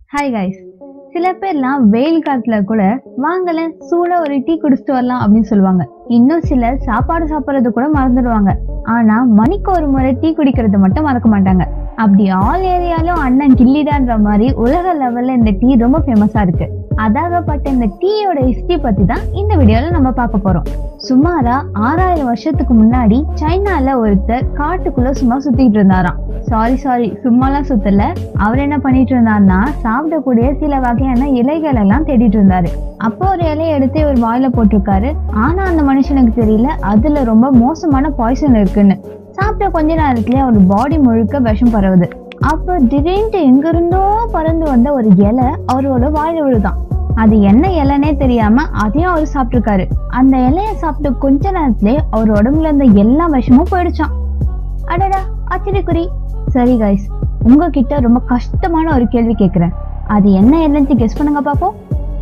hi guys சில பேர்லாம் வெயில் காலத்துல கூட வாங்கல சூடா ஒரு டீ குடிச்சிட்டு வரலாம் அப்படின்னு சொல்லுவாங்க இன்னும் சிலர் சாப்பாடு சாப்பிட்றது கூட மறந்துடுவாங்க ஆனா மணிக்கு ஒரு முறை டீ குடிக்கிறது மட்டும் மறக்க மாட்டாங்க அப்படி ஆல் ஏரியாலும் அண்ணன் கில்லிடான்ற மாதிரி உலக லெவல்ல இந்த டீ ரொம்ப ஃபேமஸா இருக்கு அதாகப்பட்ட இந்த டீயோட ஹிஸ்டரி பத்தி தான் இந்த வீடியோல நம்ம பார்க்க போறோம் சுமாரா ஆறாயிரம் வருஷத்துக்கு முன்னாடி சைனால ஒருத்தர் காட்டுக்குள்ள சும்மா சுத்திட்டு இருந்தாராம் சாரி சாரி சும்மாலாம் சுத்தல அவர் என்ன பண்ணிட்டு இருந்தாருன்னா சாப்பிடக்கூடிய சில வகையான இலைகள் எல்லாம் தேடிட்டு இருந்தாரு அப்போ ஒரு இலையை எடுத்து ஒரு வாயில போட்டிருக்காரு ஆனா அந்த மனுஷனுக்கு தெரியல அதுல ரொம்ப மோசமான பாய்சன் இருக்குன்னு சாப்பிட்ட கொஞ்ச நேரத்திலே அவர் பாடி முழுக்க விஷம் பரவுது அப்ப திடீர்னு எங்கிருந்தோ பறந்து வந்த ஒரு இலை அவரோட வாயில விழுதான் அது என்ன இலைனே தெரியாம அதையும் அவர் சாப்பிட்டிருக்காரு அந்த இலைய சாப்பிட்ட கொஞ்ச நேரத்திலே அவர் உடம்புல இருந்த எல்லா விஷமும் போயிடுச்சான் அடடா ஆச்சரியக்குறி சரி கைஸ் உங்ககிட்ட ரொம்ப கஷ்டமான ஒரு கேள்வி கேக்குறேன் அது என்ன இலைன்னு கெஸ் பண்ணுங்க பாப்போம்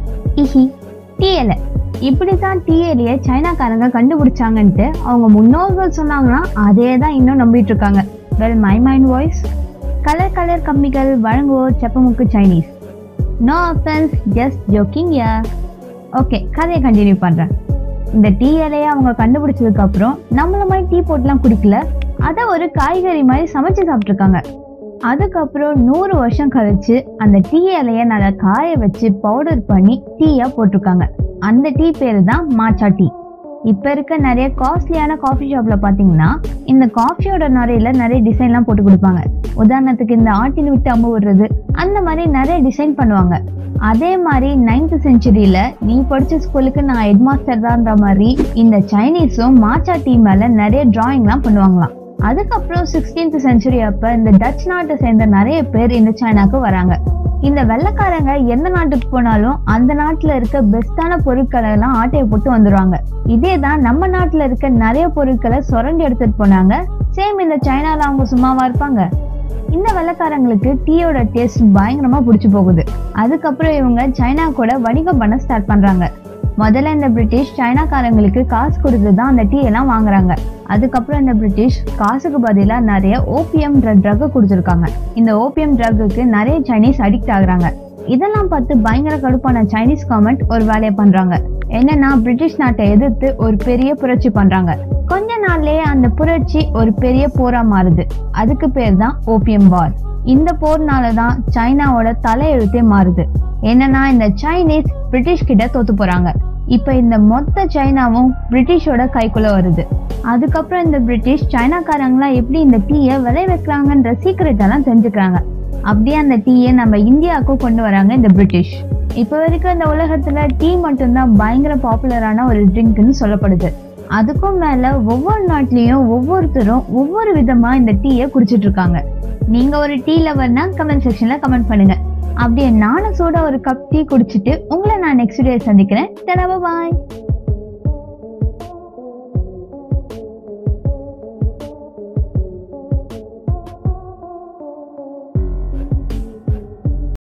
இஹி டீ இலை இப்படித்தான் டீ இலையை சைனாக்காரங்க கண்டுபிடிச்சாங்கன்ட்டு அவங்க முன்னோர்கள் சொன்னாங்கன்னா அதே தான் இன்னும் நம்பிட்டு இருக்காங்க well my mind voice colour colour கம்மிகள் வழங்குவோர் செப்பமுக்கு Chinese no offence just joking ya okay கதையை கண்டினியூ பண்றேன் இந்த டீ இலையை அவங்க கண்டுபிடிச்சதுக்கு அப்புறம் நம்மள மாதிரி டீ போட்டுலாம் குடிக்கல அதை ஒரு காய்கறி மாதிரி சமைச்சு சாப்பிட்ருக்காங்க அதுக்கப்புறம் நூறு வருஷம் கழிச்சு அந்த டீ இலையை நல்லா காய வச்சு பவுடர் பண்ணி டீயா போட்டிருக்காங்க அந்த டீ பேரு தான் மாச்சா டீ இப்ப இருக்க நிறைய காஸ்ட்லியான காஃபி ஷாப்ல பாத்தீங்கன்னா இந்த காஃபியோட நிறையில நிறைய டிசைன்லாம் போட்டு கொடுப்பாங்க உதாரணத்துக்கு இந்த ஆட்டில் விட்டு அம்பு விடுறது அந்த மாதிரி நிறைய டிசைன் பண்ணுவாங்க அதே மாதிரி நைன்த் செஞ்சுரியில நீ படிச்ச ஸ்கூலுக்கு நான் ஹெட் மாஸ்டர் தான்ற மாதிரி இந்த சைனீஸும் மாச்சா டீ மேல நிறைய டிராயிங்லாம் பண்ணுவாங்களாம் அதுக்கப்புறம் சிக்ஸ்டீன்த் செஞ்சுரி அப்ப இந்த டச் நாட்டை சேர்ந்த நிறைய பேர் இந்த சைனாக்கு வராங்க இந்த வெள்ளைக்காரங்க எந்த நாட்டுக்கு போனாலும் அந்த நாட்டுல இருக்க பெஸ்டான பொருட்களை எல்லாம் ஆட்டையை போட்டு வந்துருவாங்க இதே தான் நம்ம நாட்டுல இருக்க நிறைய பொருட்களை சுரண்டி எடுத்துட்டு போனாங்க சேம் இந்த சைனால அவங்க சும்மாவா இருப்பாங்க இந்த வெள்ளைக்காரங்களுக்கு டீயோட டேஸ்ட் பயங்கரமா பிடிச்சு போகுது அதுக்கப்புறம் இவங்க சைனா கூட வணிகம் பண்ண ஸ்டார்ட் பண்றாங்க முதல்ல இந்த பிரிட்டிஷ் சைனாக்காரங்களுக்கு காசு கொடுத்து தான் அந்த டீ எல்லாம் வாங்குறாங்க அதுக்கப்புறம் இந்த பிரிட்டிஷ் காசுக்கு பதிலாக நிறைய ஓபிஎம் ட்ரக் கொடுத்துருக்காங்க இந்த ஓபிஎம் ட்ரக்குக்கு நிறைய சைனீஸ் அடிக்ட் ஆகுறாங்க இதெல்லாம் பார்த்து பயங்கர கடுப்பான சைனீஸ் கவர்மெண்ட் ஒரு வேலையை பண்றாங்க என்னன்னா பிரிட்டிஷ் நாட்டை எதிர்த்து ஒரு பெரிய புரட்சி பண்றாங்க கொஞ்ச நாள்லயே அந்த புரட்சி ஒரு பெரிய போரா மாறுது அதுக்கு பேர் தான் ஓபியம் வார் இந்த போர்னால தான் சைனாவோட தலையெழுத்தே மாறுது என்னன்னா இந்த சைனீஸ் பிரிட்டிஷ் கிட்ட தோத்து போறாங்க இப்ப இந்த மொத்த சைனாவும் பிரிட்டிஷோட கைக்குள்ள வருது அதுக்கப்புறம் இந்த பிரிட்டிஷ் சைனாக்காரங்களாம் எப்படி இந்த டீயை விளை வைக்கிறாங்கன்ற சீக்கிரட் எல்லாம் தெரிஞ்சுக்கிறாங்க அப்படியே அந்த டீயை நம்ம இந்தியாவுக்கும் கொண்டு வராங்க இந்த பிரிட்டிஷ் இப்போ வரைக்கும் இந்த உலகத்துல டீ மட்டும்தான் பயங்கர பாப்புலரான ஒரு ட்ரிங்க்னு சொல்லப்படுது அதுக்கும் மேல ஒவ்வொரு நாட்டிலையும் ஒவ்வொருத்தரும் ஒவ்வொரு விதமா இந்த டீயை குடிச்சிட்டு இருக்காங்க நீங்க ஒரு டீ லவர்னா கமெண்ட் செக்ஷன்ல கமெண்ட் பண்ணுங்க அப்படியே நானும் சூடா ஒரு கப் டீ குடிச்சிட்டு உங்களை நான் நெக்ஸ்ட் டே சந்திக்கிறேன் பாய்